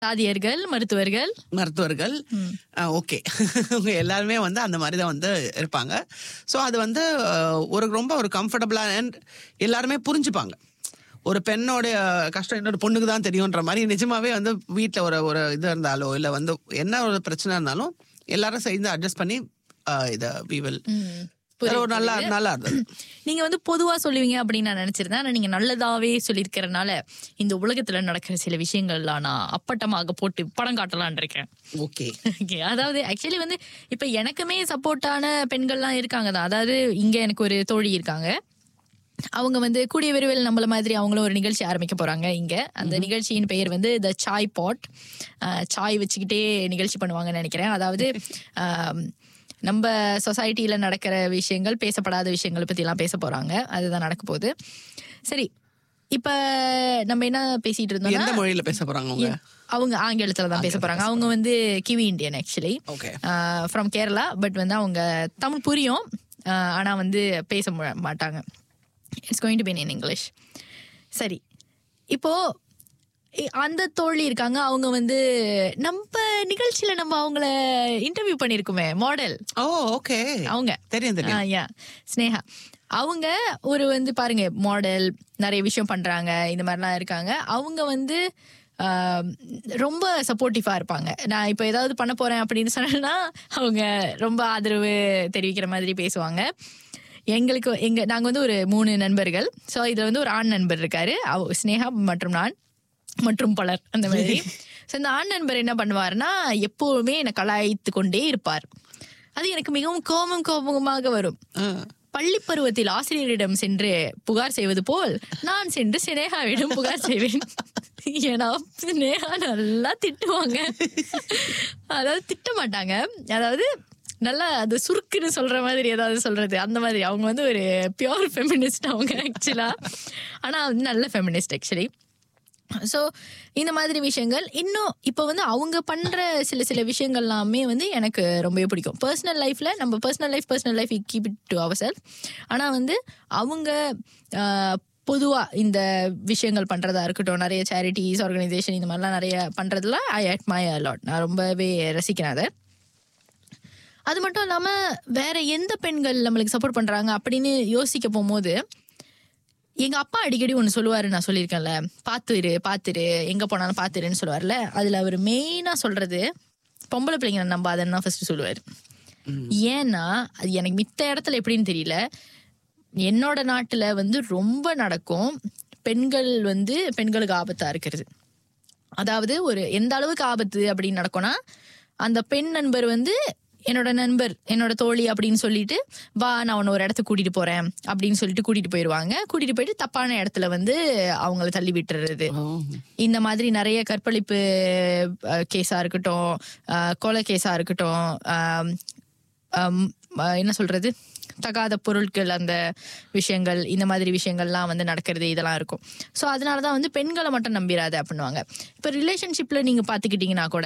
தாதியர்கள் மருத்துவர்கள் மருத்துவர்கள் ஓகே அவங்க எல்லாருமே வந்து அந்த மாதிரி தான் வந்து இருப்பாங்க ஸோ அது வந்து அஹ், ஒரு ரொம்ப ஒரு கம்ஃபர்டபுளாக அண்ட் எல்லாருமே புரிஞ்சுப்பாங்க ஒரு பெண்ணோட கஷ்டம் இன்னொரு பொண்ணுக்கு தான் தெரியுன்ற மாதிரி நிஜமாவே வந்து வீட்டில் ஒரு ஒரு இது இருந்தாலோ இல்லை வந்து என்ன ஒரு பிரச்சனை இருந்தாலும் எல்லாரும் சேர்ந்து அட்ஜஸ்ட் பண்ணி அஹ், இதை வி வில் ஒரு நல்லா நல்லா இருந்தது நீங்க வந்து பொதுவா சொல்லுவீங்க அப்படின்னு நான் நினைச்சிருந்தேன் ஆனா நீங்க நல்லதாவே சொல்லியிருக்கிறனால இந்த உலகத்துல நடக்கிற சில விஷயங்கள்லாம் நான் அப்பட்டமாக போட்டு படம் காட்டலாம்னு இருக்கேன் ஓகே Okay, அதாவது ஆக்சுவலி வந்து இப்ப எனக்குமே சப்போர்ட்டான பெண்கள்லாம் இருக்காங்க தான் அதாவது இங்க எனக்கு ஒரு தோழி இருக்காங்க அவங்க வந்து கூடிய விரைவில் நம்மள மாதிரி அவங்களும் ஒரு நிகழ்ச்சி ஆரம்பிக்க போறாங்க இங்க அந்த நிகழ்ச்சியின் பெயர் வந்து த சாய் பாட் சாய் வச்சுக்கிட்டே நிகழ்ச்சி பண்ணுவாங்கன்னு நினைக்கிறேன் அதாவது ஆம், நம்ம சொசைட்டில நடக்கிற விஷயங்கள் பேசப்படாத விஷயங்கள் பத்தி எல்லாம் பேச போறாங்க அதுதான் நடக்க போகுது சரி இப்ப நம்ம என்ன பேசிட்டு இருந்தோம்னா எந்த மொழியில பேச போறாங்க அவங்க அவங்க ஆங்கிலத்துல தான் பேச போறாங்க அவங்க வந்து கிவி Indian actually okay from Kerala but வந்து அவங்க தமிழ் புரியும் ஆஹ் ஆனா வந்து பேச மு- மாட்டாங்க it's going to be in English சரி இப்போ இ- அந்த தோழி இருக்காங்க அவங்க வந்து நம்ம நிகழ்ச்சியில நம்ம அவங்கள இன்டர்வியூ பண்ணிருக்குமே மாடல் ஓ ஓகே அவங்க தெரியும் தெரியும் யா ஸ்னேகா அவங்க ஒரு வந்து பாருங்க மாடல் நிறைய விஷயம் பண்றாங்க இந்த மாதிரிலாம் இருக்காங்க அவங்க வந்து ஆம், ரொம்ப சப்போர்ட்டிவா இருப்பாங்க நான் இப்போ ஏதாவது பண்ண போறேன் அப்படின்னு சொன்னா அவங்க ரொம்ப ஆதரவு தெரிவிக்கிற மாதிரி பேசுவாங்க எங்களுக்கு எங்க நாங்க வந்து ஒரு மூணு நண்பர்கள் ஸோ இதுல வந்து ஒரு ஆண் நண்பர் இருக்காரு அவ ஸ்னேகா மற்றும் நான் மற்றும் பலர் அந்த மாதிரி ஸோ இந்த ஆண் நண்பர் என்ன பண்ணுவாருன்னா எப்பவுமே என்னை கலாய்த்து கொண்டே இருப்பார் அது எனக்கு மிகவும் கோபம் கோபமாக வரும் ஆ. பள்ளி பருவத்தில் ஆசிரியரிடம் சென்று புகார் செய்வது போல் நான் சென்று சினேகாவிடம் புகார் செய்வேன் ஏன்னா சினேகா நல்லா திட்டுவாங்க அதாவது திட்ட மாட்டாங்க அதாவது நல்லா அது சுருக்குன்னு சொல்ற மாதிரி ஏதாவது சொல்றது அந்த மாதிரி அவங்க வந்து ஒரு பியோர் ஃபெமினிஸ்ட் அவங்க ஆக்சுவலா ஆனா வந்து நல்ல ஃபெமினிஸ்ட் ஆக்சுவலி ஸோ இந்த மாதிரி விஷயங்கள் இன்னும் இப்போ வந்து அவங்க பண்ற சில சில விஷயங்கள் எல்லாமே வந்து எனக்கு ரொம்பவே பிடிக்கும் பர்சனல் லைஃப்ல நம்ம personal life personal life keep it to our self ஆனால் வந்து அவங்க ஆஹ், பொதுவா இந்த விஷயங்கள் பண்றதா இருக்கட்டும் நிறைய சேரிட்டிஸ் ஆர்கனைசேஷன் இந்த மாதிரிலாம் நிறைய பண்றதுல ஐ அட்மை லாட் நான் ரொம்பவே ரசிக்கிறேன் அதை அது மட்டும் இல்லாம வேற எந்த பெண்கள் நம்மளுக்கு சப்போர்ட் பண்றாங்க அப்படின்னு யோசிக்க போகும்போது எங்க அப்பா அடிக்கடி ஒண்ணு சொல்லுவாரு நான் சொல்லியிருக்கேன்ல பாத்துரு பாத்துரு எங்க போனாலும் பாத்துருன்னு சொல்லுவார்ல அதுல அவர் மெயினா சொல்றது பொம்பளை பிள்ளைங்க நம்பாதன்னு தான் ஃபர்ஸ்ட் சொல்லுவாரு ஏன்னா அது எனக்கு மித்த இடத்துல எப்படின்னு தெரியல என்னோட நாட்டுல வந்து ரொம்ப நடக்கும் பெண்கள் வந்து பெண்களுக்கு ஆபத்தா இருக்கிறது அதாவது ஒரு எந்த அளவுக்கு ஆபத்து அப்படின்னு நடக்கும்னா அந்த பெண் நண்பர் வந்து என்னோட நண்பர் என்னோட தோழி அப்படின்னு சொல்லிட்டு வா நான் உன்னை ஒரு இடத்துக்கு கூட்டிட்டு போறேன் அப்படின்னு சொல்லிட்டு கூட்டிட்டு போயிடுவாங்க கூட்டிட்டு போயிட்டு தப்பான இடத்துல வந்து அவங்கள தள்ளி விட்டுறது ஓ. இந்த மாதிரி நிறைய கற்பழிப்பு கேஸா இருக்கட்டும் அஹ், கொலை கேஸா இருக்கட்டும் ஆம், ஆம், அஹ், என்ன சொல்றது தகாத பொருட்கள் அந்த விஷயங்கள் இந்த மாதிரி விஷயங்கள்லாம் வந்து நடக்கிறது இதெல்லாம் இருக்கும் ஸோ அதனால தான் வந்து பெண்களை மட்டும் நம்பிராத அப்படின்னுவாங்க இப்போ ரிலேஷன்ஷிப்ல நீங்க பாத்துக்கிட்டீங்கன்னா கூட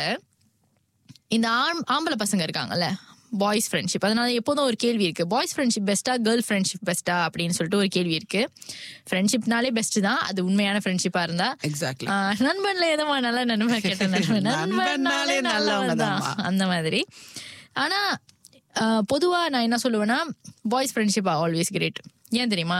இந்த ஆம் ஆம்பளை பசங்க இருக்காங்கல்ல பாய்ஸ் ஃப்ரெண்ட்ஷிப் அதனால எப்போதும் ஒரு கேள்வி இருக்கு பாய்ஸ் ஃப்ரெண்ட்ஷிப் பெஸ்டா கேர்ள் ஃப்ரெண்ட்ஷிப் பெஸ்டா அப்படின்னு சொல்லிட்டு ஒரு கேள்வி இருக்கு ஃப்ரெண்ட்ஷிப்னாலே பெஸ்ட் தான் அது உண்மையான ஃப்ரெண்ட்ஷிப்பா இருந்தா எக்ஸாக்ட்லி ஆஹ் நண்பன்ல எதமா நல்ல நண்பன் கேட்ட நண்பன் நண்பன்னாலே நல்லவன் தான் அந்த மாதிரி ஆனா ஆஹ் பொதுவா நான் என்ன சொல்லுவேன்னா பாய்ஸ் ஃப்ரெண்ட்ஷிப் ஆல்வேஸ் கிரேட் ஏன் தெரியுமா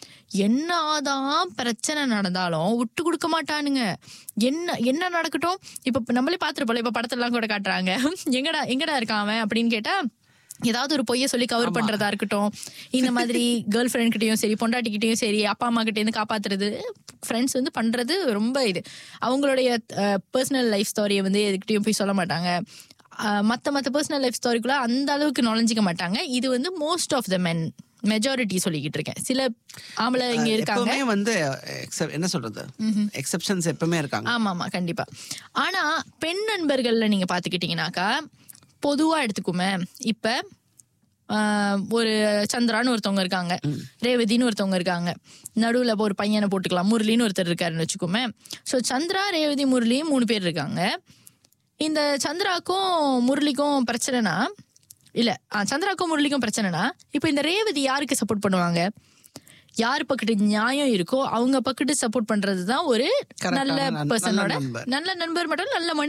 என்னதான் பிரச்சனை நடந்தாலும் விட்டு கொடுக்க மாட்டானுங்க என்ன என்ன நடக்கட்டும் இப்ப நம்மளே பாத்துருப்போம் இப்ப படத்தெல்லாம் கூட காட்டுறாங்க எங்கடா எங்கடா இருக்கான் அவன் அப்படின்னு கேட்டா ஏதாவது ஒரு பொய்ய சொல்லி கவர் பண்றதா இருக்கட்டும் இந்த மாதிரி கேர்ள் ஃப்ரெண்ட் கிட்டயும் சரி பொண்டாட்டிக்கிட்டயும் சரி அப்பா அம்மா கிட்ட இருந்து காப்பாத்துறது ஃப்ரெண்ட்ஸ் வந்து பண்றது ரொம்ப இது அவங்களுடைய பர்சனல் லைஃப் ஸ்டோரியை வந்து எதுக்கிட்டையும் போய் சொல்ல மாட்டாங்க அஹ், மத்த மத்த பர்சனல் லைஃப் ஸ்டோரிக்குள்ள அந்த அளவுக்கு நுழைஞ்சிக்க மாட்டாங்க இது வந்து most of the men majority சொல்லிக்கிட்டு இருக்கேன் சில ஆம்பளை இங்க இருக்காங்க எப்பவுமே வந்து except- என்ன சொல்றது எக்ஸெப்ஷன்ஸ் எப்பவுமே இருக்காங்க ஆமா ஆமா கண்டிப்பா ஆனா பெண் நண்பர்கள்ல நீங்க பாத்துக்கிட்டீங்கன்னாக்கா பொதுவா எடுத்துக்குமே இப்ப ஆஹ், ஒரு சந்திரான்னு ஒருத்தவங்க இருக்காங்க ரேவதின்னு ஒருத்தவங்க இருக்காங்க நடுவுல இப்ப ஒரு பையனை போட்டுக்கலாம் முரளின்னு ஒருத்தர் இருக்காருன்னு வச்சுக்கோமே சோ சந்திரா ரேவதி முரளி மூணு பேர் இருக்காங்க இந்த சந்திராக்கும் முரளிக்கும் பிரச்சனைனா இல்ல ஆ, சந்திராக்கும் முரளிக்கும் பிரச்சனைனா இப்போ இந்த ரேவதி யாருக்கு சப்போர்ட் பண்ணுவாங்க யார் பக்கத்து நியாயம் இருக்கோ அவங்க பக்கத்து சப்போர்ட் பண்றது தான் ஒரு Correct நல்ல ஆன நண்- பர்சனோட நல்ல நண்பர். நல்ல நண்பர் மட்டும் நல்ல மனித